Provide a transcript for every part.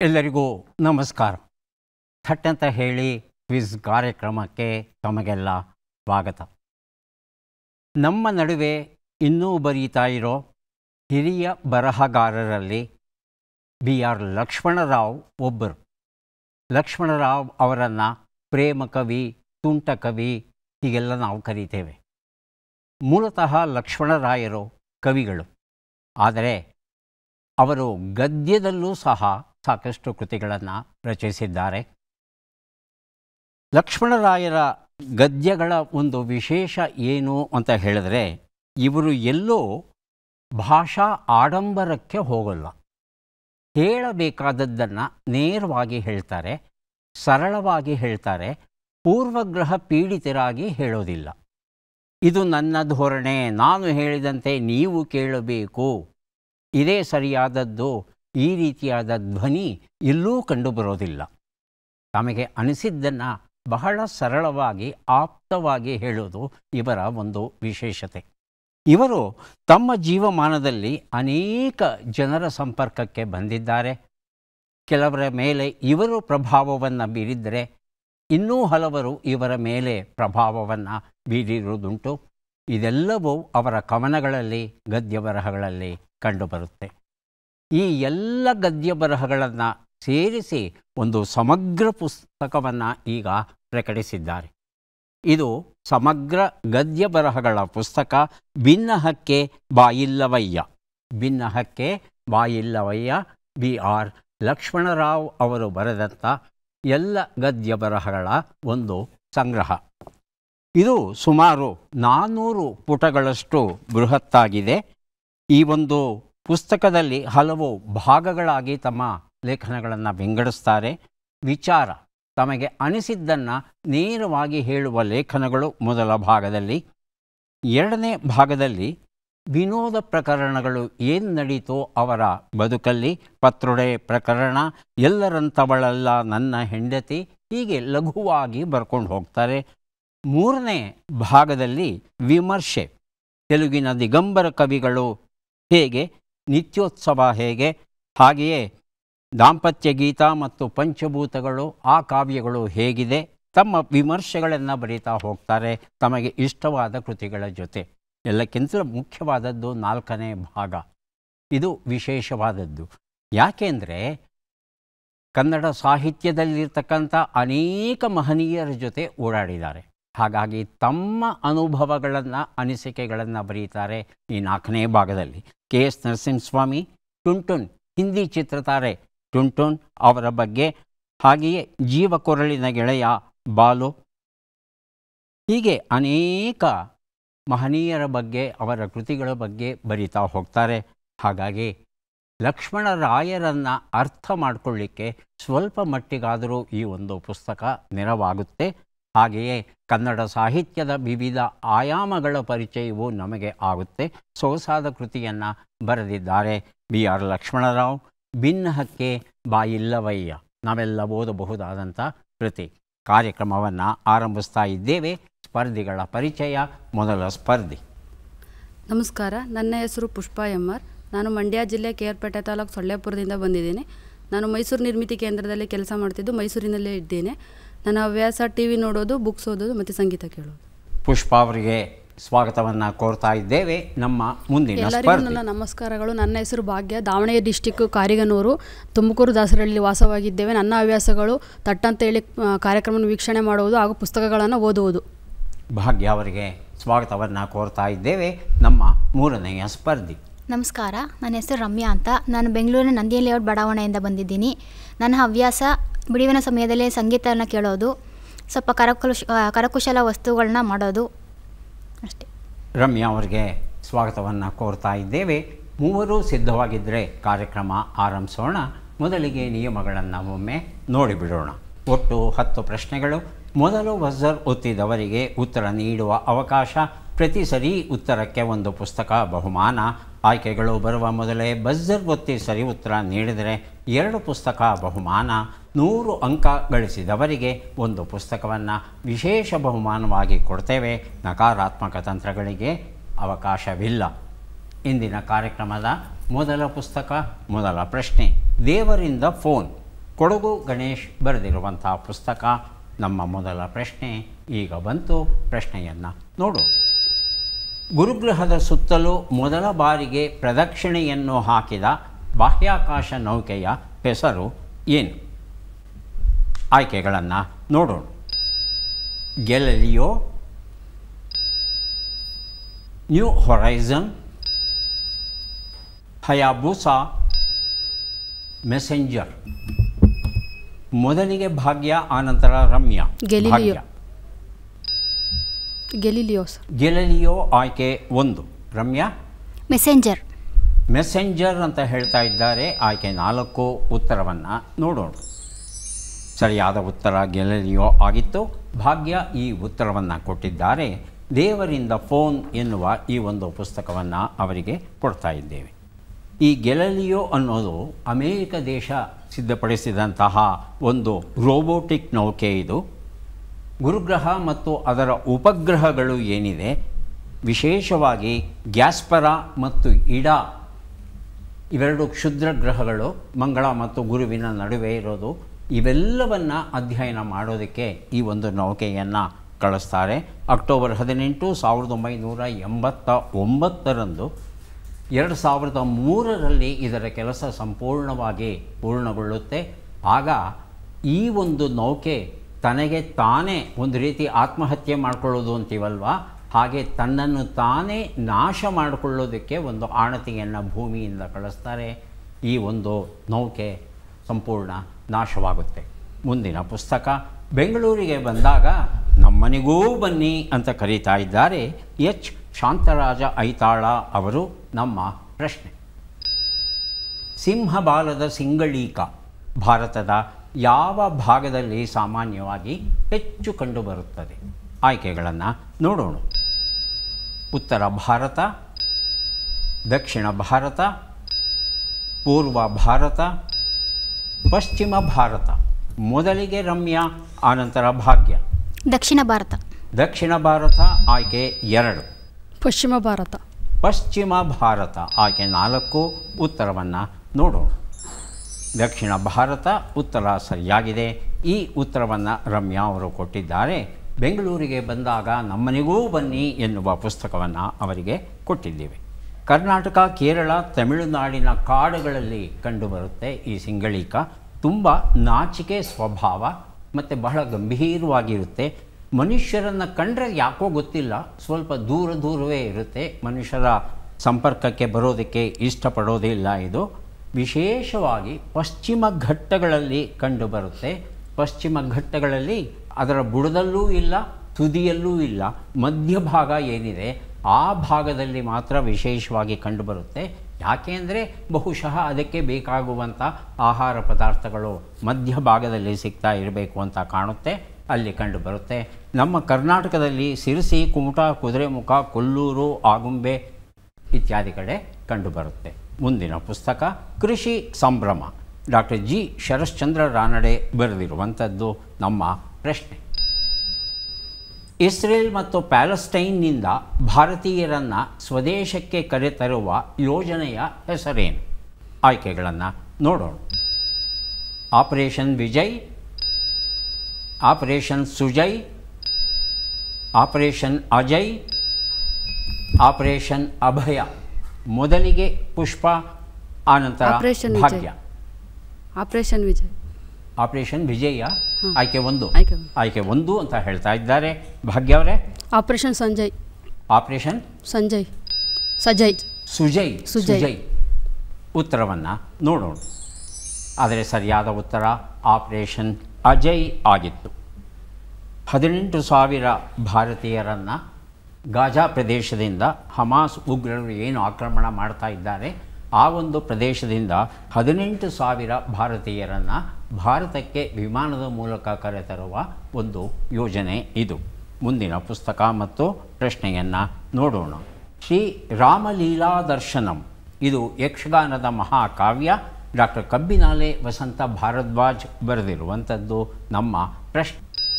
ಎಲ್ಲರಿಗೂ ನಮಸ್ಕಾರ ಥಟ್ ಅಂತ ಹೇಳಿ ಕ್ವಿಜ್ ಕಾರ್ಯಕ್ರಮಕ್ಕೆ ತಮಗೆಲ್ಲ ಸ್ವಾಗತ ನಮ್ಮ ನಡುವೆ ಇನ್ನೂ ಬರೀತಾ ಇರೋ ಹಿರಿಯ ಬರಹಗಾರರಲ್ಲಿ ಬಿ ಆರ್ ಲಕ್ಷ್ಮಣರಾವ್ ಒಬ್ಬರು ಲಕ್ಷ್ಮಣರಾವ್ ಅವರನ್ನು ಪ್ರೇಮ ಕವಿ ತುಂಟ ಕವಿ ಹೀಗೆಲ್ಲ ನಾವು ಕರೀತೇವೆ ಮೂಲತಃ ಲಕ್ಷ್ಮಣರಾಯರು ಕವಿಗಳು ಆದರೆ ಅವರು ಗದ್ಯದಲ್ಲೂ ಸಹ ಸಾಕಷ್ಟು ಕೃತಿಗಳನ್ನು ರಚಿಸಿದ್ದಾರೆ ಲಕ್ಷ್ಮಣರಾಯರ ಗದ್ಯಗಳ ಒಂದು ವಿಶೇಷ ಏನು ಅಂತ ಹೇಳಿದ್ರೆ ಇವರು ಎಲ್ಲೋ ಭಾಷಾ ಆಡಂಬರಕ್ಕೆ ಹೋಗಲ್ಲ ಹೇಳಬೇಕಾದದ್ದನ್ನು ನೇರವಾಗಿ ಹೇಳ್ತಾರೆ ಸರಳವಾಗಿ ಹೇಳ್ತಾರೆ ಪೂರ್ವಗ್ರಹ ಪೀಡಿತರಾಗಿ ಹೇಳೋದಿಲ್ಲ ಇದು ನನ್ನ ಧೋರಣೆ ನಾನು ಹೇಳಿದಂತೆ ನೀವು ಕೇಳಬೇಕು ಇದೇ ಸರಿಯಾದದ್ದು ಈ ರೀತಿಯಾದ ಧ್ವನಿ ಎಲ್ಲೂ ಕಂಡುಬರೋದಿಲ್ಲ ತಮಗೆ ಅನಿಸಿದ್ದನ್ನು ಬಹಳ ಸರಳವಾಗಿ ಆಪ್ತವಾಗಿ ಹೇಳೋದು ಇವರ ಒಂದು ವಿಶೇಷತೆ ಇವರು ತಮ್ಮ ಜೀವಮಾನದಲ್ಲಿ ಅನೇಕ ಜನರ ಸಂಪರ್ಕಕ್ಕೆ ಬಂದಿದ್ದಾರೆ ಕೆಲವರ ಮೇಲೆ ಇವರು ಪ್ರಭಾವವನ್ನು ಬೀರಿದ್ದರೆ ಇನ್ನೂ ಹಲವರು ಇವರ ಮೇಲೆ ಪ್ರಭಾವವನ್ನು ಬೀರಿರುವುದುಂಟು ಇದೆಲ್ಲವೂ ಅವರ ಕವನಗಳಲ್ಲಿ ಗದ್ಯ ಬರಹಗಳಲ್ಲಿ ಕಂಡುಬರುತ್ತೆ ಈ ಎಲ್ಲ ಗದ್ಯ ಬರಹಗಳನ್ನು ಸೇರಿಸಿ ಒಂದು ಸಮಗ್ರ ಪುಸ್ತಕವನ್ನು ಈಗ ಪ್ರಕಟಿಸಿದ್ದಾರೆ ಇದು ಸಮಗ್ರ ಗದ್ಯ ಬರಹಗಳ ಪುಸ್ತಕ ಭಿನ್ನಹಕ್ಕೆ ಬಾಯಿಲ್ಲವಯ್ಯ ಭಿನ್ನಹಕ್ಕೆ ಬಾಯಿಲ್ಲವಯ್ಯ ಬಿ ಆರ್ ಲಕ್ಷ್ಮಣರಾವ್ ಅವರು ಬರೆದಂಥ ಎಲ್ಲ ಗದ್ಯ ಬರಹಗಳ ಒಂದು ಸಂಗ್ರಹ ಇದು ಸುಮಾರು ನಾನ್ನೂರು ಪುಟಗಳಷ್ಟು ಬೃಹತ್ತಾಗಿದೆ ಈ ಒಂದು ಪುಸ್ತಕದಲ್ಲಿ ಹಲವು ಭಾಗಗಳಾಗಿ ತಮ್ಮ ಲೇಖನಗಳನ್ನು ವಿಂಗಡಿಸ್ತಾರೆ ವಿಚಾರ ತಮಗೆ ಅನಿಸಿದ್ದನ್ನು ನೇರವಾಗಿ ಹೇಳುವ ಲೇಖನಗಳು ಮೊದಲ ಭಾಗದಲ್ಲಿ ಎರಡನೇ ಭಾಗದಲ್ಲಿ ವಿನೋದ ಪ್ರಕರಣಗಳು ಏನು ನಡೀತೋ ಅವರ ಬದುಕಲ್ಲಿ ಪತ್ರೊಡೆ ಪ್ರಕರಣ ಎಲ್ಲರಂಥವಳಲ್ಲ ನನ್ನ ಹೆಂಡತಿ ಹೀಗೆ ಲಘುವಾಗಿ ಬರ್ಕೊಂಡು ಹೋಗ್ತಾರೆ ಮೂರನೇ ಭಾಗದಲ್ಲಿ ವಿಮರ್ಶೆ ತೆಲುಗಿನ ದಿಗಂಬರ ಕವಿಗಳು ಹೇಗೆ ನಿತ್ಯೋತ್ಸವ ಹೇಗೆ ಹಾಗೆಯೇ ದಾಂಪತ್ಯ ಗೀತ ಮತ್ತು ಪಂಚಭೂತಗಳು ಆ ಕಾವ್ಯಗಳು ಹೇಗಿದೆ ತಮ್ಮ ವಿಮರ್ಶೆಗಳನ್ನು ಬರೀತಾ ಹೋಗ್ತಾರೆ ತಮಗೆ ಇಷ್ಟವಾದ ಕೃತಿಗಳ ಜೊತೆ ಎಲ್ಲಕ್ಕಿಂತಲೂ ಮುಖ್ಯವಾದದ್ದು ನಾಲ್ಕನೇ ಭಾಗ ಇದು ವಿಶೇಷವಾದದ್ದು ಯಾಕೆಂದರೆ ಕನ್ನಡ ಸಾಹಿತ್ಯದಲ್ಲಿರ್ತಕ್ಕಂಥ ಅನೇಕ ಮಹನೀಯರ ಜೊತೆ ಓಡಾಡಿದ್ದಾರೆ ಹಾಗಾಗಿ ತಮ್ಮ ಅನುಭವಗಳನ್ನು ಅನಿಸಿಕೆಗಳನ್ನು ಬರೀತಾರೆ ಈ ನಾಲ್ಕನೇ ಭಾಗದಲ್ಲಿ ಕೆ ಎಸ್ ನರಸಿಂಹಸ್ವಾಮಿ ಟುನ್ಟುನ್ ಹಿಂದಿ ಚಿತ್ರತಾರೆ ಟುನ್ಟುನ್ ಅವರ ಬಗ್ಗೆ ಹಾಗೆಯೇ ಜೀವ ಕೊರಳಿನ ಗೆಳೆಯ ಬಾಲು ಹೀಗೆ ಅನೇಕ ಮಹನೀಯರ ಬಗ್ಗೆ ಅವರ ಕೃತಿಗಳ ಬಗ್ಗೆ ಬರಿತಾ ಹೋಗ್ತಾರೆ ಹಾಗಾಗಿ ಲಕ್ಷ್ಮಣರಾಯರನ್ನು ಅರ್ಥ ಮಾಡಿಕೊಳ್ಳಿಕ್ಕೆ ಸ್ವಲ್ಪ ಮಟ್ಟಿಗಾದರೂ ಈ ಒಂದು ಪುಸ್ತಕ ನೆರವಾಗುತ್ತೆ ಹಾಗೆಯೇ ಕನ್ನಡ ಸಾಹಿತ್ಯದ ವಿವಿಧ ಆಯಾಮಗಳ ಪರಿಚಯವೂ ನಮಗೆ ಆಗುತ್ತೆ ಸೊಗಸಾದ ಕೃತಿಯನ್ನು ಬರೆದಿದ್ದಾರೆ ಬಿ ಆರ್ ಲಕ್ಷ್ಮಣರಾವ್ ಭಿನ್ನಹಕ್ಕೆ ಬಾಯಿಲ್ಲವಯ್ಯ ನಾವೆಲ್ಲ ಓದಬಹುದಾದಂಥ ಕೃತಿ ಕಾರ್ಯಕ್ರಮವನ್ನು ಆರಂಭಿಸ್ತಾ ಇದ್ದೇವೆ ಸ್ಪರ್ಧಿಗಳ ಪರಿಚಯ ಮೊದಲ ಸ್ಪರ್ಧಿ ನಮಸ್ಕಾರ ನನ್ನ ಹೆಸರು ಪುಷ್ಪ ಎಮ್ ಆರ್ ನಾನು ಮಂಡ್ಯ ಜಿಲ್ಲೆ ಕೇರ್ಪೇಟೆ ತಾಲೂಕು ಸೊಳ್ಳೆಪುರದಿಂದ ಬಂದಿದ್ದೇನೆ ನಾನು ಮೈಸೂರು ನಿರ್ಮಿತಿ ಕೇಂದ್ರದಲ್ಲಿ ಕೆಲಸ ಮಾಡ್ತಿದ್ದು ಮೈಸೂರಿನಲ್ಲೇ ಇದ್ದೇನೆ ನನ್ನ ಹವ್ಯಾಸ ಟಿ ವಿ ನೋಡೋದು ಬುಕ್ಸ್ ಓದೋದು ಮತ್ತು ಸಂಗೀತ ಕೇಳೋದು ಪುಷ್ಪ ಅವರಿಗೆ ಸ್ವಾಗತವನ್ನು ಕೋರ್ತಾ ಇದ್ದೇವೆ ನಮ್ಮ ಮುಂದಿನ ಎಲ್ಲರಿಗೂ ಸ್ಪರ್ಧಿ ನನ್ನ ನಮಸ್ಕಾರಗಳು ನನ್ನ ಹೆಸರು ಭಾಗ್ಯ ದಾವಣಗೆರೆ ಡಿಸ್ಟಿಕ್ಕು ಕಾರಿಗನೂರು ತುಮಕೂರು ದಾಸರಳ್ಳಿ ವಾಸವಾಗಿದ್ದೇವೆ ನನ್ನ ಹವ್ಯಾಸಗಳು ತಟ್ಟಂತೇಳಿ ಆ, ಕಾರ್ಯಕ್ರಮ ವೀಕ್ಷಣೆ ಮಾಡುವುದು ಹಾಗೂ ಪುಸ್ತಕಗಳನ್ನು ಓದುವುದು ಭಾಗ್ಯ ಅವರಿಗೆ ಸ್ವಾಗತವನ್ನು ಕೋರ್ತಾ ಇದ್ದೇವೆ ನಮ್ಮ ಮೂರನೆಯ ಸ್ಪರ್ಧಿ ನಮಸ್ಕಾರ ನನ್ನ ಹೆಸರು ರಮ್ಯಾ ಅಂತ ನಾನು ಬೆಂಗಳೂರಿನ ನಂದಿ ಲೇಔಟ್ ಬಡಾವಣೆಯಿಂದ ಬಂದಿದ್ದೀನಿ ನನ್ನ ಹವ್ಯಾಸ ಬಿಡುವಿನ ಸಮಯದಲ್ಲಿ ಸಂಗೀತವನ್ನು ಕೇಳೋದು ಸ್ವಲ್ಪ ಕರಕುಶ ಆ, ಕರಕುಶಲ ವಸ್ತುಗಳನ್ನ ಮಾಡೋದು ಅಷ್ಟೇ ರಮ್ಯಾ ಅವರಿಗೆ ಸ್ವಾಗತವನ್ನು ಕೋರ್ತಾ ಇದ್ದೇವೆ ಮೂವರು ಸಿದ್ಧವಾಗಿದ್ದರೆ ಕಾರ್ಯಕ್ರಮ ಆರಂಭಿಸೋಣ ಮೊದಲಿಗೆ ನಿಯಮಗಳನ್ನು ಒಮ್ಮೆ ನೋಡಿಬಿಡೋಣ ಒಟ್ಟು ಹತ್ತು ಪ್ರಶ್ನೆಗಳು ಮೊದಲು ವಜರ್ ಒತ್ತಿದವರಿಗೆ ಉತ್ತರ ನೀಡುವ ಅವಕಾಶ ಪ್ರತಿ ಸರಿ ಉತ್ತರಕ್ಕೆ ಒಂದು ಪುಸ್ತಕ ಬಹುಮಾನ ಆಯ್ಕೆಗಳು ಬರುವ ಮೊದಲೇ ಬಜರ್ ಒತ್ತಿ ಸರಿ ಉತ್ತರ ನೀಡಿದರೆ ಎರಡು ಪುಸ್ತಕ ಬಹುಮಾನ ನೂರು ಅಂಕ ಗಳಿಸಿದವರಿಗೆ ಒಂದು ಪುಸ್ತಕವನ್ನು ವಿಶೇಷ ಬಹುಮಾನವಾಗಿ ಕೊಡ್ತೇವೆ ನಕಾರಾತ್ಮಕ ತಂತ್ರಗಳಿಗೆ ಅವಕಾಶವಿಲ್ಲ ಇಂದಿನ ಕಾರ್ಯಕ್ರಮದ ಮೊದಲ ಪುಸ್ತಕ ಮೊದಲ ಪ್ರಶ್ನೆ ದೇವರಿಂದ ಫೋನ್ ಕೊಡಗು ಗಣೇಶ್ ಬರೆದಿರುವಂಥ ಪುಸ್ತಕ ನಮ್ಮ ಮೊದಲ ಪ್ರಶ್ನೆ ಈಗ ಬಂತು ಪ್ರಶ್ನೆಯನ್ನು ನೋಡು ಗುರುಗ್ರಹದ ಸುತ್ತಲೂ ಮೊದಲ ಬಾರಿಗೆ ಪ್ರದಕ್ಷಿಣೆಯನ್ನು ಹಾಕಿದ ಬಾಹ್ಯಾಕಾಶ ನೌಕೆಯ ಹೆಸರು ಏನು ಆಯ್ಕೆಗಳನ್ನು ನೋಡೋಣ Galileo New Horizon Hayabusa Messenger ಮೊದಲಿಗೆ ಭಾಗ್ಯ ಆನಂತರ Ramya Galileo. Bhagya. Galileo sir Galileo ಆಯ್ಕೆ ಒಂದು ರಮ್ಯಾ ಮೆಸೆಂಜರ್ ಮೆಸೆಂಜರ್ ಅಂತ ಹೇಳ್ತಾ ಇದ್ದಾರೆ ಆಯ್ಕೆ ನಾಲ್ಕು ಉತ್ತರವನ್ನು ನೋಡೋಣ ಸರಿಯಾದ ಉತ್ತರ ಗೆಲಲಿಯೋ ಆಗಿತ್ತು ಭಾಗ್ಯ ಈ ಉತ್ತರವನ್ನು ಕೊಟ್ಟಿದ್ದಾರೆ ದೇವರಿಂದ ಫೋನ್ ಎನ್ನುವ ಈ ಒಂದು ಪುಸ್ತಕವನ್ನು ಅವರಿಗೆ ಕೊಡ್ತಾ ಇದ್ದೇವೆ ಈ ಗೆಲಲಿಯೋ ಅನ್ನೋದು ಅಮೇರಿಕ ದೇಶ ಸಿದ್ಧಪಡಿಸಿದಂತಹ ಒಂದು ರೋಬೋಟಿಕ್ ನೌಕೆ ಇದು ಗುರುಗ್ರಹ ಮತ್ತು ಅದರ ಉಪಗ್ರಹಗಳು ಏನಿದೆ ವಿಶೇಷವಾಗಿ ಗ್ಯಾಸ್ಪರ ಮತ್ತು ಇಡಾ ಇವೆರಡು ಕ್ಷುದ್ರ ಗ್ರಹಗಳು ಮಂಗಳ ಮತ್ತು ಗುರುವಿನ ನಡುವೆ ಇರೋದು ಇವೆಲ್ಲವನ್ನು ಅಧ್ಯಯನ ಮಾಡೋದಕ್ಕೆ ಈ ಒಂದು ನೌಕೆಯನ್ನು ಕಳಿಸ್ತಾರೆ ಅಕ್ಟೋಬರ್ ಹದಿನೆಂಟು ಸಾವಿರದ ಒಂಬೈನೂರ ಎಂಬತ್ತ ಒಂಬತ್ತರಂದು ಎರಡು ಸಾವಿರದ ಮೂರರಲ್ಲಿ ಇದರ ಕೆಲಸ ಸಂಪೂರ್ಣವಾಗಿ ಪೂರ್ಣಗೊಳ್ಳುತ್ತೆ ಆಗ ಈ ಒಂದು ನೌಕೆ ತನಗೆ ತಾನೇ ಒಂದು ರೀತಿ ಆತ್ಮಹತ್ಯೆ ಮಾಡಿಕೊಳ್ಳೋದು ಅಂತೀವಲ್ವಾ ಹಾಗೆ ತನ್ನನ್ನು ತಾನೇ ನಾಶ ಮಾಡಿಕೊಳ್ಳೋದಕ್ಕೆ ಒಂದು ಆಣತಿಯನ್ನು ಭೂಮಿಯಿಂದ ಕಳಿಸ್ತಾರೆ ಈ ಒಂದು ನೌಕೆ ಸಂಪೂರ್ಣ ನಾಶವಾಗುತ್ತೆ ಮುಂದಿನ ಪುಸ್ತಕ ಬೆಂಗಳೂರಿಗೆ ಬಂದಾಗ ನಮ್ಮನಿಗೂ ಬನ್ನಿ ಅಂತ ಕರೀತಾ ಇದ್ದಾರೆ ಎಚ್ ಶಾಂತರಾಜ ಐತಾಳ ಅವರು ನಮ್ಮ ಪ್ರಶ್ನೆ ಸಿಂಹಬಾಲದ ಸಿಂಗಳೀಕ ಭಾರತದ ಯಾವ ಭಾಗದಲ್ಲಿ ಸಾಮಾನ್ಯವಾಗಿ ಹೆಚ್ಚು ಕಂಡುಬರುತ್ತದೆ ಆಯ್ಕೆಗಳನ್ನು ನೋಡೋಣ ಉತ್ತರ ಭಾರತ ದಕ್ಷಿಣ ಭಾರತ ಪೂರ್ವ ಭಾರತ ಪಶ್ಚಿಮ ಭಾರತ ಮೊದಲಿಗೆ ರಮ್ಯ ಆನಂತರ ಭಾಗ್ಯ ದಕ್ಷಿಣ ಭಾರತ ದಕ್ಷಿಣ ಭಾರತ ಆಯ್ಕೆ ಎರಡು ಪಶ್ಚಿಮ ಭಾರತ ಪಶ್ಚಿಮ ಭಾರತ ಆಯ್ಕೆ ನಾಲ್ಕು ಉತ್ತರವನ್ನು ನೋಡೋಣ ದಕ್ಷಿಣ ಭಾರತ ಉತ್ತರ ಸರಿಯಾಗಿದೆ ಈ ಉತ್ತರವನ್ನು ರಮ್ಯಾ ಅವರು ಕೊಟ್ಟಿದ್ದಾರೆ ಬೆಂಗಳೂರಿಗೆ ಬಂದಾಗ ನಮ್ಮನಿಗೂ ಬನ್ನಿ ಎನ್ನುವ ಪುಸ್ತಕವನ್ನು ಅವರಿಗೆ ಕೊಟ್ಟಿದ್ದೇವೆ ಕರ್ನಾಟಕ ಕೇರಳ ತಮಿಳುನಾಡಿನ ಕಾಡುಗಳಲ್ಲಿ ಕಂಡುಬರುತ್ತೆ ಈ ಸಿಂಗಳೀಕ ತುಂಬ ನಾಚಿಕೆ ಸ್ವಭಾವ ಮತ್ತು ಬಹಳ ಗಂಭೀರವಾಗಿರುತ್ತೆ ಮನುಷ್ಯರನ್ನು ಕಂಡ್ರೆ ಯಾಕೋ ಗೊತ್ತಿಲ್ಲ ಸ್ವಲ್ಪ ದೂರ ದೂರವೇ ಇರುತ್ತೆ ಮನುಷ್ಯರ ಸಂಪರ್ಕಕ್ಕೆ ಬರೋದಕ್ಕೆ ಇಷ್ಟಪಡೋದಿಲ್ಲ ಇದು ವಿಶೇಷವಾಗಿ ಪಶ್ಚಿಮ ಘಟ್ಟಗಳಲ್ಲಿ ಕಂಡುಬರುತ್ತೆ ಪಶ್ಚಿಮ ಘಟ್ಟಗಳಲ್ಲಿ ಅದರ ಬುಡದಲ್ಲೂ ಇಲ್ಲ ತುದಿಯಲ್ಲೂ ಇಲ್ಲ ಮಧ್ಯಭಾಗ ಏನಿದೆ ಆ ಭಾಗದಲ್ಲಿ ಮಾತ್ರ ವಿಶೇಷವಾಗಿ ಕಂಡುಬರುತ್ತೆ ಯಾಕೆ ಅಂದರೆ ಬಹುಶಃ ಅದಕ್ಕೆ ಬೇಕಾಗುವಂಥ ಆಹಾರ ಪದಾರ್ಥಗಳು ಮಧ್ಯಭಾಗದಲ್ಲಿ ಸಿಗ್ತಾ ಇರಬೇಕು ಅಂತ ಕಾಣುತ್ತೆ ಅಲ್ಲಿ ಕಂಡುಬರುತ್ತೆ ನಮ್ಮ ಕರ್ನಾಟಕದಲ್ಲಿ ಸಿರಸಿ ಕುಮಟಾ ಕುದುರೆಮುಖ ಕೊಲ್ಲೂರು ಆಗುಂಬೆ ಇತ್ಯಾದಿ ಕಡೆ ಕಂಡುಬರುತ್ತೆ ಮುಂದಿನ ಪುಸ್ತಕ ಕೃಷಿ ಸಂಭ್ರಮ ಡಾಕ್ಟರ್ ಜಿ ಶರಶ್ಚಂದ್ರ ರಾನಡೆ ಬರೆದಿರುವಂಥದ್ದು ನಮ್ಮ ಪ್ರಶ್ನೆ ಇಸ್ರೇಲ್ ಮತ್ತು ಪ್ಯಾಲೆಸ್ಟೈನ್ನಿಂದ ಭಾರತೀಯರನ್ನು ಸ್ವದೇಶಕ್ಕೆ ಕರೆತರುವ ಯೋಜನೆಯ ಹೆಸರೇನು ಆಯ್ಕೆಗಳನ್ನು ನೋಡೋಣ operation Vijay operation Sujay operation Ajay operation Abhaya ಮೊದಲಿಗೆ ಪುಷ್ಪ ಆನಂತರ ಆಪರೇಷನ್ ವಿಜಯ್. ಭಾಗ್ಯ ಆಪರೇಷನ್ ವಿಜಯ್ ಆಪರೇಷನ್ ವಿಜಯ ಆಯ್ಕೆ ಒಂದು ಆಯ್ಕೆ ಒಂದು. ಆಯ್ಕೆ ಒಂದು ಅಂತ ಹೇಳ್ತಾ ಇದ್ದಾರೆ ಭಾಗ್ಯ ಅವರೇ ಆಪರೇಷನ್ ಸಂಜಯ್ ಆಪರೇಷನ್ ಸಂಜಯ್ ಸಜಯ್ ಸುಜಯ್ ಸುಜಯ್. ಸುಜಯ್ ಉತ್ತರವನ್ನು ನೋಡೋಣ ಆದರೆ ಸರಿಯಾದ ಉತ್ತರ ಆಪರೇಷನ್ ಅಜಯ್ ಆಗಿತ್ತು ಹದಿನೆಂಟು ಸಾವಿರ ಭಾರತೀಯರನ್ನು ಗಾಜಾ ಪ್ರದೇಶದಿಂದ ಹಮಾಸ್ ಉಗ್ರರು ಏನು ಆಕ್ರಮಣ ಮಾಡ್ತಾ ಇದ್ದಾರೆ ಆ ಒಂದು ಪ್ರದೇಶದಿಂದ ಹದಿನೆಂಟು ಸಾವಿರ ಭಾರತೀಯರನ್ನು ಭಾರತಕ್ಕೆ ವಿಮಾನದ ಮೂಲಕ ಕರೆತರುವ ಒಂದು ಯೋಜನೆ ಇದು ಮುಂದಿನ ಪುಸ್ತಕ ಮತ್ತು ಪ್ರಶ್ನೆಯನ್ನು ನೋಡೋಣ ಶ್ರೀ ರಾಮಲೀಲಾ ದರ್ಶನಂ ಇದು ಯಕ್ಷಗಾನದ ಮಹಾಕಾವ್ಯ ಡಾಕ್ಟರ್ ಕಬ್ಬಿನಾಲೆ ವಸಂತ ಭಾರದ್ವಾಜ್ ಬರೆದಿರುವಂಥದ್ದು ನಮ್ಮ ಪ್ರಶ್ನೆ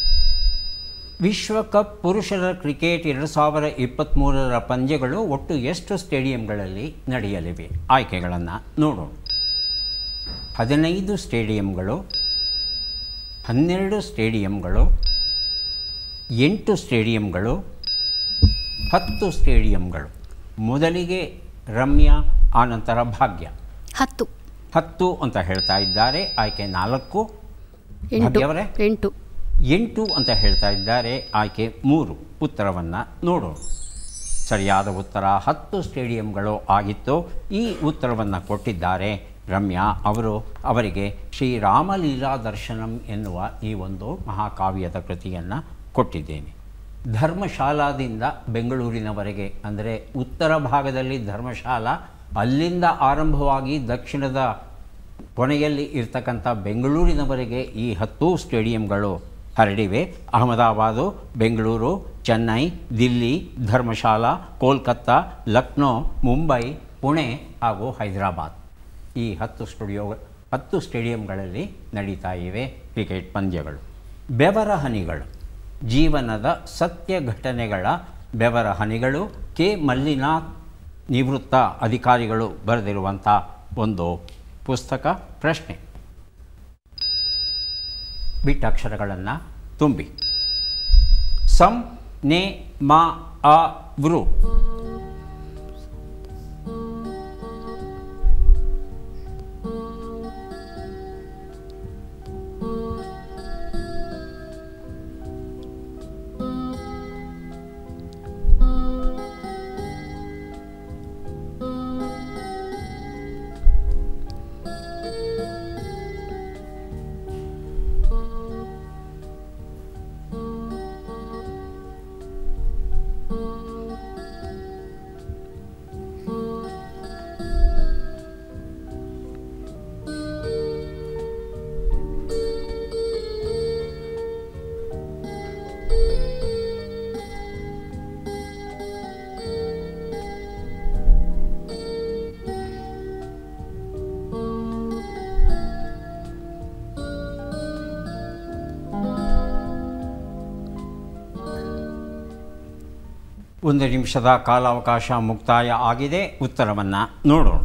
ವಿಶ್ವಕಪ್ ಪುರುಷರ ಕ್ರಿಕೆಟ್ ಎರಡು ಸಾವಿರ ಇಪ್ಪತ್ತ್ಮೂರರ ಪಂದ್ಯಗಳು ಒಟ್ಟು ಎಷ್ಟು ಸ್ಟೇಡಿಯಂಗಳಲ್ಲಿ ನಡೆಯಲಿವೆ ಆಯ್ಕೆಗಳನ್ನು ನೋಡೋಣ ಹದಿನೈದು ಸ್ಟೇಡಿಯಂಗಳು ಹನ್ನೆರಡು ಸ್ಟೇಡಿಯಂಗಳು ಎಂಟು ಸ್ಟೇಡಿಯಂಗಳು ಹತ್ತು ಸ್ಟೇಡಿಯಂಗಳು ಮೊದಲಿಗೆ ರಮ್ಯಾ ಆನಂತರ ಭಾಗ್ಯ ಹತ್ತು ಹತ್ತು ಅಂತ ಹೇಳ್ತಾ ಇದ್ದಾರೆ ಆಯ್ಕೆ ನಾಲ್ಕು ಎಂಟು ಭಾಗ್ಯವರೇ ಎಂಟು ಎಂಟು ಅಂತ ಹೇಳ್ತಾ ಇದ್ದಾರೆ ಆಯ್ಕೆ ಮೂರು ಉತ್ತರವನ್ನು ನೋಡೋಣ ಸರಿಯಾದ ಉತ್ತರ ಹತ್ತು ಸ್ಟೇಡಿಯಂಗಳು ಆಗಿತ್ತು ಈ ಉತ್ತರವನ್ನು ಕೊಟ್ಟಿದ್ದಾರೆ ರಮ್ಯಾ ಅವರು ಅವರಿಗೆ ಶ್ರೀರಾಮಲೀಲಾ ದರ್ಶನಂ ಎನ್ನುವ ಈ ಒಂದು ಮಹಾಕಾವ್ಯದ ಕೃತಿಯನ್ನು ಕೊಟ್ಟಿದ್ದೇನೆ ಧರ್ಮಶಾಲಾದಿಂದ ಬೆಂಗಳೂರಿನವರೆಗೆ ಅಂದರೆ ಉತ್ತರ ಭಾಗದಲ್ಲಿ ಧರ್ಮಶಾಲಾ ಅಲ್ಲಿಂದ ಆರಂಭವಾಗಿ ದಕ್ಷಿಣದ ಕೊನೆಯಲ್ಲಿ ಇರ್ತಕ್ಕಂಥ ಬೆಂಗಳೂರಿನವರೆಗೆ ಈ ಹತ್ತು ಸ್ಟೇಡಿಯಂಗಳು ಹರಡಿವೆ ಅಹಮದಾಬಾದು ಬೆಂಗಳೂರು ಚೆನ್ನೈ ದಿಲ್ಲಿ ಧರ್ಮಶಾಲಾ ಕೋಲ್ಕತ್ತಾ ಲಕ್ನೋ ಮುಂಬೈ ಪುಣೆ ಹಾಗೂ ಹೈದರಾಬಾದ್ ಈ ಹತ್ತು ಸ್ಟುಡಿಯೋ ಹತ್ತು ಸ್ಟೇಡಿಯಂಗಳಲ್ಲಿ ನಡೀತಾ ಇವೆ ಕ್ರಿಕೆಟ್ ಪಂದ್ಯಗಳು ಬೆವರ ಹನಿಗಳು ಜೀವನದ ಸತ್ಯ ಘಟನೆಗಳ ಬೆವರ ಹನಿಗಳು ಕೆ ಮಲ್ಲಿನಾಥ್ ನಿವೃತ್ತ ಅಧಿಕಾರಿಗಳು ಬರೆದಿರುವಂಥ ಒಂದು ಪುಸ್ತಕ ಪ್ರಶ್ನೆ ಬಿಟ್ಟ ಅಕ್ಷರಗಳನ್ನು ತುಂಬಿ ಸಂ ನೆ ಮ ಅ ವೃ ಒಂದು ನಿಮಿಷದ ಕಾಲಾವಕಾಶ ಮುಕ್ತಾಯ ಆಗಿದೆ ಉತ್ತರವನ್ನು ನೋಡೋಣ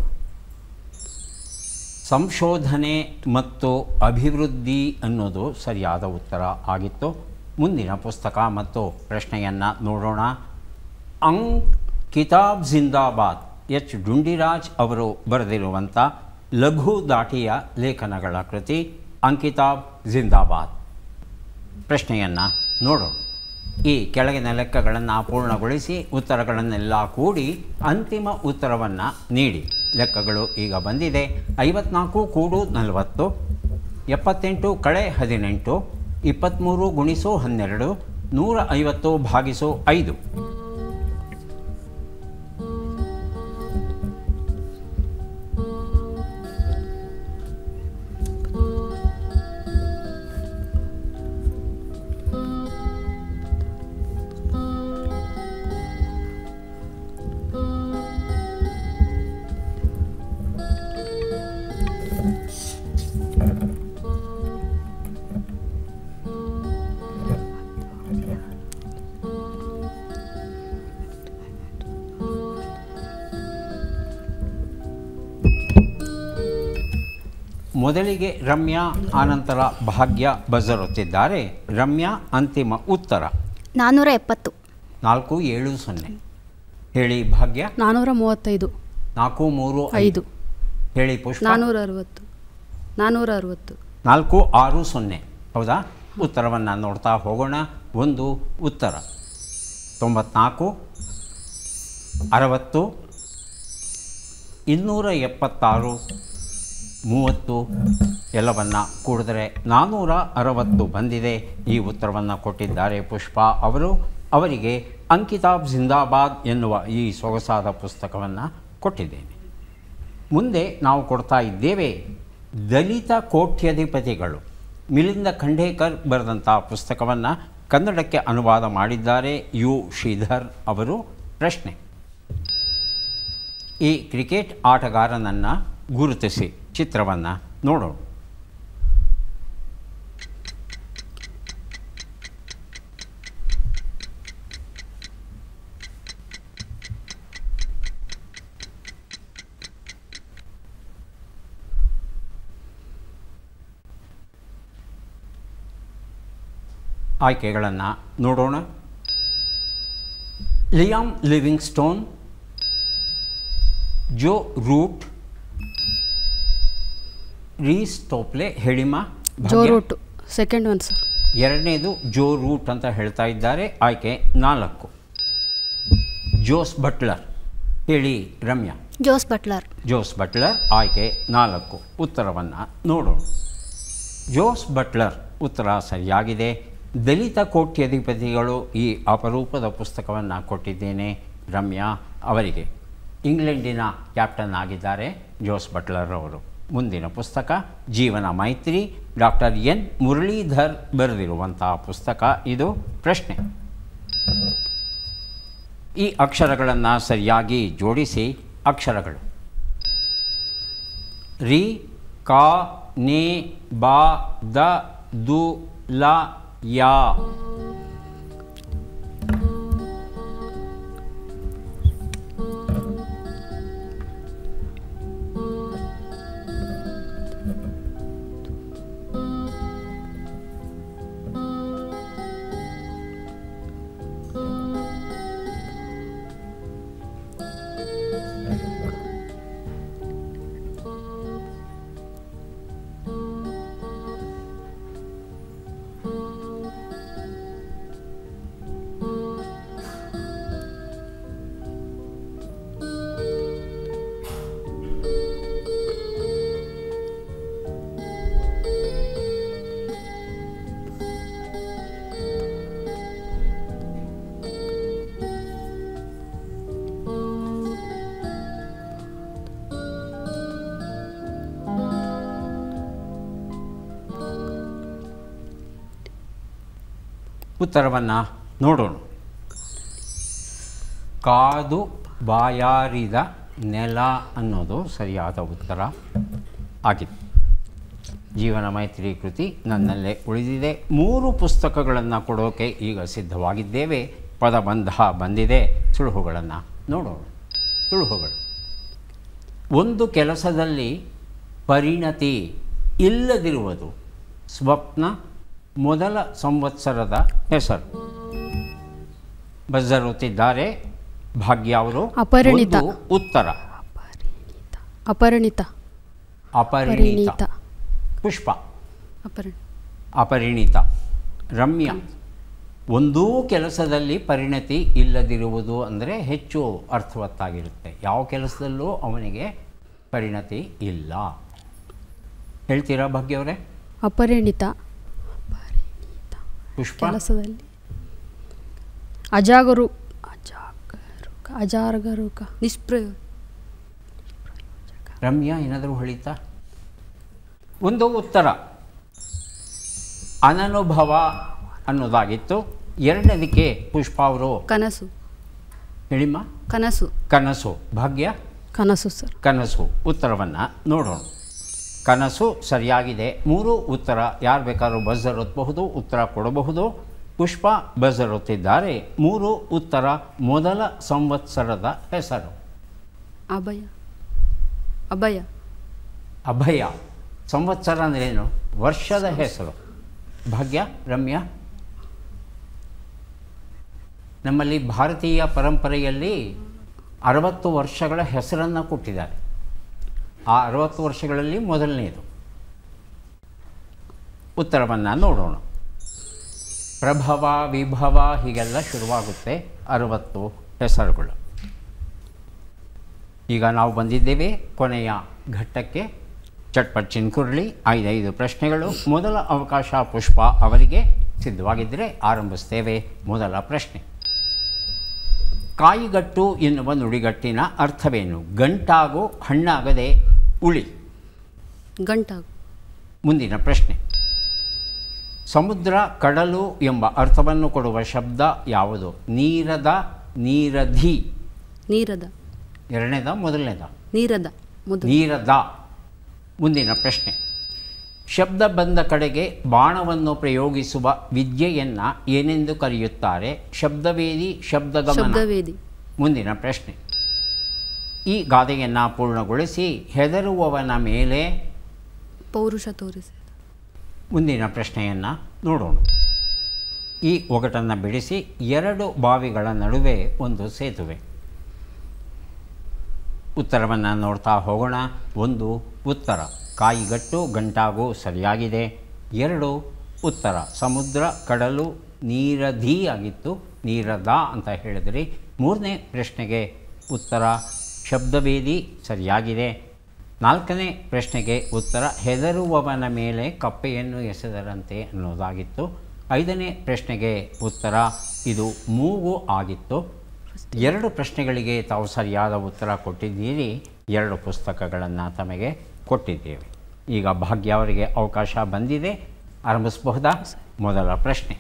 ಸಂಶೋಧನೆ ಮತ್ತು ಅಭಿವೃದ್ಧಿ ಅನ್ನೋದು ಸರಿಯಾದ ಉತ್ತರ ಆಗಿತ್ತು ಮುಂದಿನ ಪುಸ್ತಕ ಮತ್ತು ಪ್ರಶ್ನೆಯನ್ನು ನೋಡೋಣ ಅಂಗ್ ಕಿತಾಬ್ ಜಿಂದಾಬಾದ್ ಎಚ್ ಡುಂಡಿರಾಜ್ ಅವರು ಬರೆದಿರುವಂಥ ಲಘು ದಾಟಿಯ ಲೇಖನಗಳ ಕೃತಿ ಅಂಕಿತಾಬ್ ಜಿಂದಾಬಾದ್ ಪ್ರಶ್ನೆಯನ್ನು ನೋಡೋಣ ಈ ಕೆಳಗಿನ ಲೆಕ್ಕಗಳನ್ನು ಪೂರ್ಣಗೊಳಿಸಿ ಉತ್ತರಗಳನ್ನೆಲ್ಲ ಕೂಡಿ ಅಂತಿಮ ಉತ್ತರವನ್ನು ನೀಡಿ ಲೆಕ್ಕಗಳು ಈಗ ಬಂದಿದೆ ಐವತ್ನಾಲ್ಕು ಕೂಡು ನಲವತ್ತು ಎಪ್ಪತ್ತೆಂಟು ಕಳೆ ಹದಿನೆಂಟು ಇಪ್ಪತ್ತ್ಮೂರು ಗುಣಿಸು ಹನ್ನೆರಡು ನೂರ ಐವತ್ತು ಭಾಗಿಸು ಐದು ಮೊದಲಿಗೆ ರಮ್ಯಾ ಆನಂತರ ಭಾಗ್ಯ ಬಜರುತ್ತಿದ್ದಾರೆ ರಮ್ಯಾ ಅಂತಿಮ ಉತ್ತರ ನಾನ್ನೂರ ಎಪ್ಪತ್ತು ನಾಲ್ಕು ಏಳು ಸೊನ್ನೆ ಹೇಳಿ ಭಾಗ್ಯ ನಾನ್ನೂರ ಮೂವತ್ತೈದು ನಾಲ್ಕು ಮೂರು ಐದು ಹೇಳಿ ಪುಷ್ಪ ನಾನ್ನೂರ ಅರವತ್ತು ನಾನ್ನೂರ ಅರವತ್ತು ನಾಲ್ಕು ಆರು ಸೊನ್ನೆ ಹೌದಾ ಉತ್ತರವನ್ನು ನೋಡ್ತಾ ಹೋಗೋಣ ಒಂದು ಉತ್ತರ ತೊಂಬತ್ನಾಲ್ಕು ಅರವತ್ತು ಇನ್ನೂರ ಎಪ್ಪತ್ತಾರು ಮೂವತ್ತು ಎಲ್ಲವನ್ನು ಕೂಡಿದರೆ ನಾನ್ನೂರ ಅರವತ್ತು ಬಂದಿದೆ ಈ ಉತ್ತರವನ್ನು ಕೊಟ್ಟಿದ್ದಾರೆ ಪುಷ್ಪ ಅವರು ಅವರಿಗೆ ಅಂಕಿತಾಬ್ ಜಿಂದಾಬಾದ್ ಎನ್ನುವ ಈ ಸೊಗಸಾದ ಪುಸ್ತಕವನ್ನು ಕೊಟ್ಟಿದ್ದೇನೆ ಮುಂದೆ ನಾವು ಕೊಡ್ತಾ ಇದ್ದೇವೆ ದಲಿತ ಕೋಟ್ಯಧಿಪತಿಗಳು ಮಿಲಿಂದ ಖಂಡೇಕರ್ ಬರೆದಂಥ ಪುಸ್ತಕವನ್ನು ಕನ್ನಡಕ್ಕೆ ಅನುವಾದ ಮಾಡಿದ್ದಾರೆ ಯು ಶ್ರೀಧರ್ ಅವರು ಪ್ರಶ್ನೆ ಈ ಕ್ರಿಕೆಟ್ ಆಟಗಾರನನ್ನು ಗುರುತಿಸಿ ಚಿತ್ರವನ್ನು ನೋಡೋಣ ಆಯ್ಕೆಗಳನ್ನು ನೋಡೋಣ Liam Livingstone Joe Root Reece Topley ಹೇಳಿಮ ಜೋ ಭಾಗ್ಯ. ರೂಟ್ ಸೆಕೆಂಡ್ ಒನ್ ಸರ್ ಎರಡನೇದು ಜೋ ರೂಟ್ ಅಂತ ಹೇಳ್ತಾ ಇದ್ದಾರೆ ಆಯ್ಕೆ ನಾಲ್ಕು ಜೋಸ್ ಬಟ್ಲರ್ ಹೇಳಿ Ramya Jos Buttler Jos Buttler ಆಯ್ಕೆ ನಾಲ್ಕು ಉತ್ತರವನ್ನು ನೋಡೋಣ ಜೋಸ್ ಬಟ್ಲರ್ ಉತ್ತರ ಸರಿಯಾಗಿದೆ ದಲಿತ ಕೋಟ್ಯಧಿಪತಿಗಳು ಈ ಅಪರೂಪದ ಪುಸ್ತಕವನ್ನು ಕೊಟ್ಟಿದ್ದೇನೆ ರಮ್ಯಾ ಅವರಿಗೆ ಇಂಗ್ಲೆಂಡಿನ ಕ್ಯಾಪ್ಟನ್ ಆಗಿದ್ದಾರೆ ಜೋಸ್ ಬಟ್ಲರ್ ಅವರು ಮುಂದಿನ ಪುಸ್ತಕ ಜೀವನ ಮೈತ್ರಿ ಡಾಕ್ಟರ್ ಎನ್ ಮುರಳೀಧರ್ ಬರೆದಿರುವಂತಹ ಪುಸ್ತಕ ಇದು ಪ್ರಶ್ನೆ ಈ ಅಕ್ಷರಗಳನ್ನು ಸರಿಯಾಗಿ ಜೋಡಿಸಿ ಅಕ್ಷರಗಳು ರಿ ಕಾ ನೆ ಬಾ ದ ದು ಲ ಯಾ ಉತ್ತರವನ್ನು ನೋಡೋಣ ಕಾದು ಬಾಯಾರಿದ ನೆಲ ಅನ್ನೋದು ಸರಿಯಾದ ಉತ್ತರ ಆಗಿದೆ ಜೀವನ ಮೈತ್ರಿ ಕೃತಿ ನನ್ನಲ್ಲೇ ಉಳಿದಿದೆ ಮೂರು ಪುಸ್ತಕಗಳನ್ನು ಕೊಡೋಕೆ ಈಗ ಸಿದ್ಧವಾಗಿದ್ದೇವೆ ಪದಬಂಧ ಬಂದಿದೆ ಸುಳುಹುಗಳನ್ನು ನೋಡೋಣ ಸುಳುಹುಗಳು ಒಂದು ಕೆಲಸದಲ್ಲಿ ಪರಿಣತಿ ಇಲ್ಲದಿರುವುದು ಸ್ವಪ್ನ ಮೊದಲ ಸಂವತ್ಸರದ ಹೆಸರು ಬಜ್ಜರುತ್ತಿದ್ದಾರೆ ಭಾಗ್ಯ ಅವರು ಅಪರಿಣಿತ. ಒಂದು ಉತ್ತರ ಅಪರಿಣಿತ ಅಪರಿಣಿತ ಪರಿಣಿತ ಪುಷ್ಪ ಅಪರಿ ಅಪರಿಣಿತ ರಮ್ಯ ಒಂದೂ ಕೆಲಸದಲ್ಲಿ ಪರಿಣತಿ ಇಲ್ಲದಿರುವುದು ಅಂದರೆ ಹೆಚ್ಚು ಅರ್ಥವತ್ತಾಗಿರುತ್ತೆ ಯಾವ ಕೆಲಸದಲ್ಲೂ ಅವನಿಗೆ ಪರಿಣತಿ ಇಲ್ಲ ಹೇಳ್ತೀರಾ ಭಾಗ್ಯವರೇ ಅಪರಿಣಿತ ಪುಷ್ಪ ಕೆಲಸದಲ್ಲಿ ಅಜಾಗರು ಅಜಾಗರೂಕ ಅಜಾಗರೂಕ ನಿಷ್ಪ್ರಯೋಗ ರಮ್ಯಾ ಏನಾದರೂ ಹೊಳಿತಾ ಒಂದು ಉತ್ತರ ಅನನುಭವ ಅನ್ನೋದಾಗಿತ್ತು ಎರಡನೇದಕ್ಕೆ ಪುಷ್ಪ ಅವರು ಕನಸು ಹೇಳಿಮ್ಮ ಕನಸು ಕನಸು ಭಾಗ್ಯ ಕನಸು ಸರ್ ಕನಸು ಉತ್ತರವನ್ನು ನೋಡೋಣ ಕನಸು ಸರಿಯಾಗಿದೆ ಮೂರು ಉತ್ತರ ಯಾರು ಬೇಕಾದ್ರೂ ಬಜರ್ ಒತ್ತಬಹುದು ಉತ್ತರ ಕೊಡಬಹುದು ಪುಷ್ಪ ಬಜರ್ ಒತ್ತಿದ್ದಾರೆ ಮೂರು ಉತ್ತರ ಮೊದಲ ಸಂವತ್ಸರದ ಹೆಸರು ಅಭಯ ಅಭಯ ಅಭಯ ಸಂವತ್ಸರ ಅಂದ್ರೇನು ವರ್ಷದ ಹೆಸರು ಭಾಗ್ಯ ರಮ್ಯ ನಮ್ಮಲ್ಲಿ ಭಾರತೀಯ ಪರಂಪರೆಯಲ್ಲಿ ಅರವತ್ತು ವರ್ಷಗಳ ಹೆಸರನ್ನು ಕೊಟ್ಟಿದ್ದಾರೆ ಆ ಅರವತ್ತು ವರ್ಷಗಳಲ್ಲಿ ಮೊದಲನೆಯದು ಉತ್ತರವನ್ನು ನೋಡೋಣ ಪ್ರಭವ ವಿಭವ ಹೀಗೆಲ್ಲ ಶುರುವಾಗುತ್ತೆ ಅರವತ್ತು ಹೆಸರುಗಳು ಈಗ ನಾವು ಬಂದಿದ್ದೇವೆ ಕೊನೆಯ ಘಟ್ಟಕ್ಕೆ ಚಟ್ಪಟ್ ಚಿನ್ಕುರ್ಳಿ ಐದೈದು ಪ್ರಶ್ನೆಗಳು ಮೊದಲ ಅವಕಾಶ ಪುಷ್ಪ ಅವರಿಗೆ ಸಿದ್ಧವಾಗಿದ್ದರೆ ಆರಂಭಿಸ್ತೇವೆ ಮೊದಲ ಪ್ರಶ್ನೆ ಕಾಯಿಗಟ್ಟು ಎನ್ನುವ ನುಡಿಗಟ್ಟಿನ ಅರ್ಥವೇನು ಗಂಟಾಗೋ ಹಣ್ಣಾಗದೆ ಉಳಿ ಗಂಟಾಗು ಮುಂದಿನ ಪ್ರಶ್ನೆ ಸಮುದ್ರ ಕಡಲು ಎಂಬ ಅರ್ಥವನ್ನು ಕೊಡುವ ಶಬ್ದ ಯಾವುದು ನೀರದ ನೀರಧಿ ನೀರದ ಎರಡನೇದ ಮೊದಲನೇದ ನೀರದ ಮೊದಲು ನೀರದ ಮುಂದಿನ ಪ್ರಶ್ನೆ ಶಬ್ದ ಬಂದ ಕಡೆಗೆ ಬಾಣವನ್ನು ಪ್ರಯೋಗಿಸುವ ವಿದ್ಯೆಯನ್ನು ಏನೆಂದು ಕರೆಯುತ್ತಾರೆ ಶಬ್ದವೇದಿ ಶಬ್ದಗಮನ ಶಬ್ದವೇದಿ ಮುಂದಿನ ಪ್ರಶ್ನೆ ಈ ಗಾದೆಯನ್ನು ಪೂರ್ಣಗೊಳಿಸಿ ಹೆದರುವವನ ಮೇಲೆ ಪೌರುಷ ತೋರಿಸಿ ಮುಂದಿನ ಪ್ರಶ್ನೆಯನ್ನು ನೋಡೋಣ ಈ ಒಗಟನ್ನು ಬಿಡಿಸಿ ಎರಡು ಬಾವಿಗಳ ನಡುವೆ ಒಂದು ಸೇತುವೆ ಉತ್ತರವನ್ನು ನೋಡ್ತಾ ಹೋಗೋಣ ಒಂದು ಉತ್ತರ ಕಾಯಿಗಟ್ಟು ಗಂಟಾಗು ಸರಿಯಾಗಿದೆ ಎರಡು ಉತ್ತರ ಸಮುದ್ರ ಕಡಲು ನೀರಧೀ ಆಗಿತ್ತು ನೀರದ ಅಂತ ಹೇಳಿದ್ರಿ ಮೂರನೇ ಪ್ರಶ್ನೆಗೆ ಉತ್ತರ ಶಬ್ದಭೇದಿ ಸರಿಯಾಗಿದೆ ನಾಲ್ಕನೇ ಪ್ರಶ್ನೆಗೆ ಉತ್ತರ ಹೆದರುವವನ ಮೇಲೆ ಕಪ್ಪೆಯನ್ನು ಎಸೆದರಂತೆ ಅನ್ನೋದಾಗಿತ್ತು ಐದನೇ ಪ್ರಶ್ನೆಗೆ ಉತ್ತರ ಇದು ಮೂಗು ಆಗಿತ್ತು ಎರಡು ಪ್ರಶ್ನೆಗಳಿಗೆ ತಾವು ಸರಿಯಾದ ಉತ್ತರ ಕೊಟ್ಟಿದ್ದೀರಿ ಎರಡು ಪುಸ್ತಕಗಳನ್ನು ತಮಗೆ ಕೊಟ್ಟಿದ್ದೇವೆ ಈಗ ಭಾಗ್ಯ ಅವರಿಗೆ ಅವಕಾಶ ಬಂದಿದೆ ಆರಂಭಿಸಬಹುದಾ ಮೊದಲ ಪ್ರಶ್ನೆ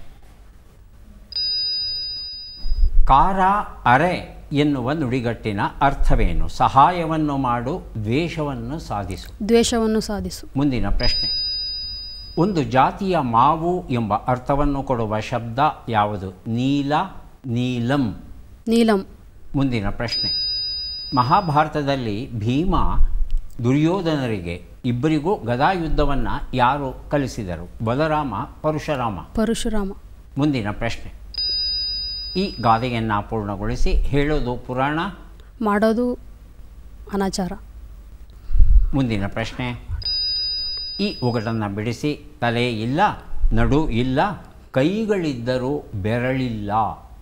ಕಾರ ಅರೆ ಎನ್ನುವ ನುಡಿಗಟ್ಟಿನ ಅರ್ಥವೇನು ಸಹಾಯವನ್ನು ಮಾಡು ದ್ವೇಷವನ್ನು ಸಾಧಿಸು ದ್ವೇಷವನ್ನು ಸಾಧಿಸು ಮುಂದಿನ ಪ್ರಶ್ನೆ ಒಂದು ಜಾತಿಯ ಮಾವು ಎಂಬ ಅರ್ಥವನ್ನು ಕೊಡುವ ಶಬ್ದ ಯಾವುದು ನೀಲ ನೀಲಂ ನೀಲಂ ಮುಂದಿನ ಪ್ರಶ್ನೆ ಮಹಾಭಾರತದಲ್ಲಿ ಭೀಮ ದುರ್ಯೋಧನರಿಗೆ ಇಬ್ಬರಿಗೂ ಗದಾಯುದ್ಧವನ್ನು ಯಾರು ಕಲಿಸಿದರು ಬಲರಾಮ ಪರಶುರಾಮ ಪರಶುರಾಮ ಮುಂದಿನ ಪ್ರಶ್ನೆ ಈ ಗಾದೆಯನ್ನು ಪೂರ್ಣಗೊಳಿಸಿ ಹೇಳೋದು ಪುರಾಣ ಮಾಡೋದು ಅನಾಚಾರ ಮುಂದಿನ ಪ್ರಶ್ನೆ ಈ ಒಗಟನ್ನು ಬಿಡಿಸಿ ತಲೆ ಇಲ್ಲ ನಡು ಇಲ್ಲ ಕೈಗಳಿದ್ದರೂ ಬೆರಳಿಲ್ಲ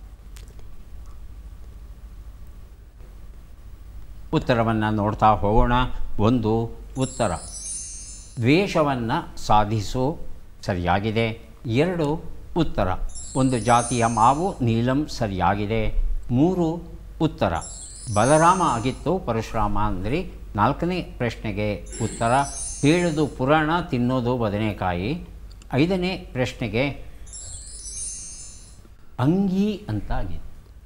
ಉತ್ತರವನ್ನು ನೋಡ್ತಾ ಹೋಗೋಣ ಒಂದು ಉತ್ತರ ದ್ವೇಷವನ್ನು ಸಾಧಿಸು ಸರಿಯಾಗಿದೆ ಎರಡು ಉತ್ತರ ಒಂದು ಜಾತಿಯ ಮಾವು ನೀಲಂ ಸರಿಯಾಗಿದೆ ಮೂರು ಉತ್ತರ ಬಲರಾಮ ಆಗಿತ್ತು ಪರಶುರಾಮ ಅಂದ್ರಿ ನಾಲ್ಕನೇ ಪ್ರಶ್ನೆಗೆ ಉತ್ತರ ಹೇಳೋದು ಪುರಾಣ ತಿನ್ನೋದು ಬದನೆಕಾಯಿ ಐದನೇ ಪ್ರಶ್ನೆಗೆ ಅಂಗಿ ಅಂತ ಆಗಿದೆ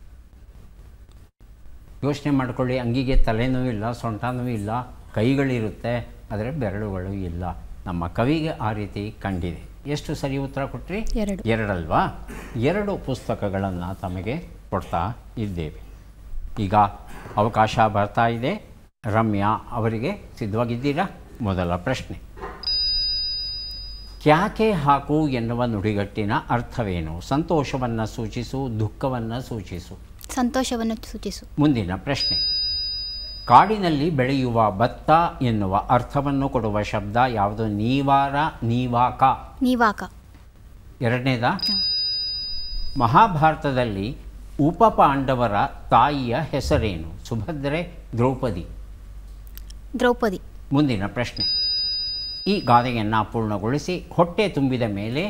ಯೋಚನೆ ಮಾಡಿಕೊಳ್ಳಿ ಅಂಗಿಗೆ ತಲೆನೂ ಇಲ್ಲ ಸೊಂಟನೂ ಇಲ್ಲ ಕೈಗಳಿರುತ್ತೆ ಆದರೆ ಬೆರಳುಗಳು ಇಲ್ಲ ನಮ್ಮ ಕವಿಗೆ ಆ ರೀತಿ ಕಂಡಿದೆ ಎಷ್ಟು ಸರಿ ಉತ್ತರ ಕೊಟ್ರಿ ಎರಡು. ಎರಡಲ್ವಾ ಎರಡು ಪುಸ್ತಕಗಳನ್ನು ತಮಗೆ ಕೊಡ್ತಾ ಇದ್ದೇವೆ ಈಗ ಅವಕಾಶ ಬರ್ತಾ ಇದೆ ರಮ್ಯಾ ಅವರಿಗೆ ಸಿದ್ಧವಾಗಿದ್ದೀರಾ ಮೊದಲ ಪ್ರಶ್ನೆ ಕ್ಯಾಕೆ ಹಾಕು ಎನ್ನುವ ನುಡಿಗಟ್ಟಿನ ಅರ್ಥವೇನು ಸಂತೋಷವನ್ನು ಸೂಚಿಸು ದುಃಖವನ್ನು ಸೂಚಿಸು ಸಂತೋಷವನ್ನು ಸೂಚಿಸು ಮುಂದಿನ ಪ್ರಶ್ನೆ ಕಾಡಿನಲ್ಲಿ ಬೆಳೆಯುವ ಭತ್ತ ಎನ್ನುವ ಅರ್ಥವನ್ನು ಕೊಡುವ ಶಬ್ದ ಯಾವುದು ನೀವಾರ ನೀವಾಕ ನೀವಾಕ ಎರಡನೇದ ಮಹಾಭಾರತದಲ್ಲಿ ಉಪಪಾಂಡವರ ತಾಯಿಯ ಹೆಸರೇನು ಸುಭದ್ರೆ ದ್ರೌಪದಿ ದ್ರೌಪದಿ ಮುಂದಿನ ಪ್ರಶ್ನೆ ಈ ಗಾದೆಯನ್ನು ಪೂರ್ಣಗೊಳಿಸಿ ಹೊಟ್ಟೆ ತುಂಬಿದ ಮೇಲೆ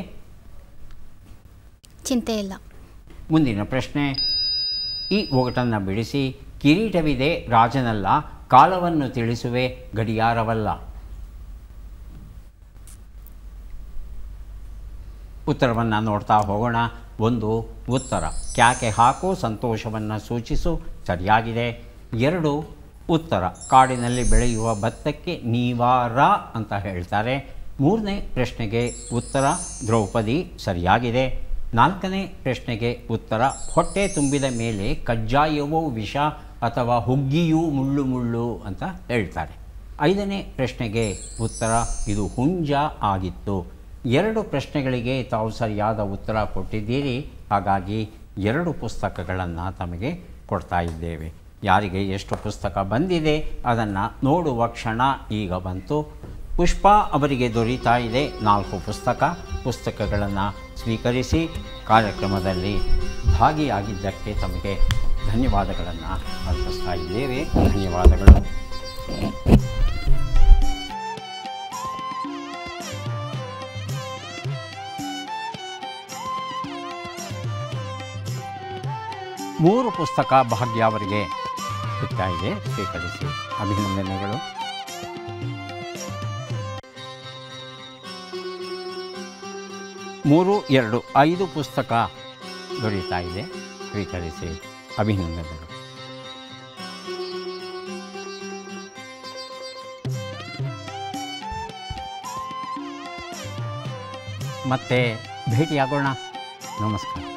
ಚಿಂತೆ ಇಲ್ಲ ಮುಂದಿನ ಪ್ರಶ್ನೆ ಈ ಒಗಟನ್ನು ಬಿಡಿಸಿ ಕಿರೀಟವಿದೆ ರಾಜನಲ್ಲ ಕಾಲವನ್ನು ತಿಳಿಸುವೆ ಗಡಿಯಾರವಲ್ಲ ಉತ್ತರವನ್ನು ನೋಡ್ತಾ ಹೋಗೋಣ ಒಂದು ಉತ್ತರ ಕ್ಯಾಕೆ ಹಾಕು ಸಂತೋಷವನ್ನು ಸೂಚಿಸು ಸರಿಯಾಗಿದೆ ಎರಡು ಉತ್ತರ ಕಾಡಿನಲ್ಲಿ ಬೆಳೆಯುವ ಭತ್ತಕ್ಕೆ ನೀವಾರ ಅಂತ ಹೇಳ್ತಾರೆ ಮೂರನೇ ಪ್ರಶ್ನೆಗೆ ಉತ್ತರ ದ್ರೌಪದಿ ಸರಿಯಾಗಿದೆ ನಾಲ್ಕನೇ ಪ್ರಶ್ನೆಗೆ ಉತ್ತರ ಹೊಟ್ಟೆ ತುಂಬಿದ ಮೇಲೆ ಕಜ್ಜಾಯವೋ ವಿಷ ಅಥವಾ ಹುಗ್ಗಿಯೂ ಮುಳ್ಳು ಮುಳ್ಳು ಅಂತ ಹೇಳ್ತಾರೆ ಐದನೇ ಪ್ರಶ್ನೆಗೆ ಉತ್ತರ ಇದು ಹುಂಜ ಆಗಿತ್ತು ಎರಡು ಪ್ರಶ್ನೆಗಳಿಗೆ ತಾವು ಸರಿಯಾದ ಉತ್ತರ ಕೊಟ್ಟಿದ್ದೀರಿ ಹಾಗಾಗಿ ಎರಡು ಪುಸ್ತಕಗಳನ್ನು ತಮಗೆ ಕೊಡ್ತಾ ಇದ್ದೇವೆ ಯಾರಿಗೆ ಎಷ್ಟು ಪುಸ್ತಕ ಬಂದಿದೆ ಅದನ್ನು ನೋಡುವ ಕ್ಷಣ ಈಗ ಬಂತು ಪುಷ್ಪ ಅವರಿಗೆ ದೊರೀತಾ ಇದೆ ನಾಲ್ಕು ಪುಸ್ತಕ ಪುಸ್ತಕಗಳನ್ನು ಸ್ವೀಕರಿಸಿ ಕಾರ್ಯಕ್ರಮದಲ್ಲಿ ಭಾಗಿಯಾಗಿದ್ದಕ್ಕೆ ತಮಗೆ ಧನ್ಯವಾದಗಳನ್ನು ಅರ್ಪಿಸ್ತಾ ಇದ್ದೇವೆ ಧನ್ಯವಾದಗಳು ಮೂರು ಪುಸ್ತಕ ಭಾಗ್ಯ ಅವರಿಗೆ ಸಿಗ್ತಾ ಇದೆ ಸ್ವೀಕರಿಸಿ ಅಭಿನಂದನೆಗಳು ಮೂರು ಎರಡು ಐದು ಪುಸ್ತಕ ದೊರೀತಾ ಇದೆ ಸ್ವೀಕರಿಸಿ ಅಭಿನಂದನೆಗಳು ಮತ್ತೆ ಭೇಟಿಯಾಗೋಣ ನಮಸ್ಕಾರ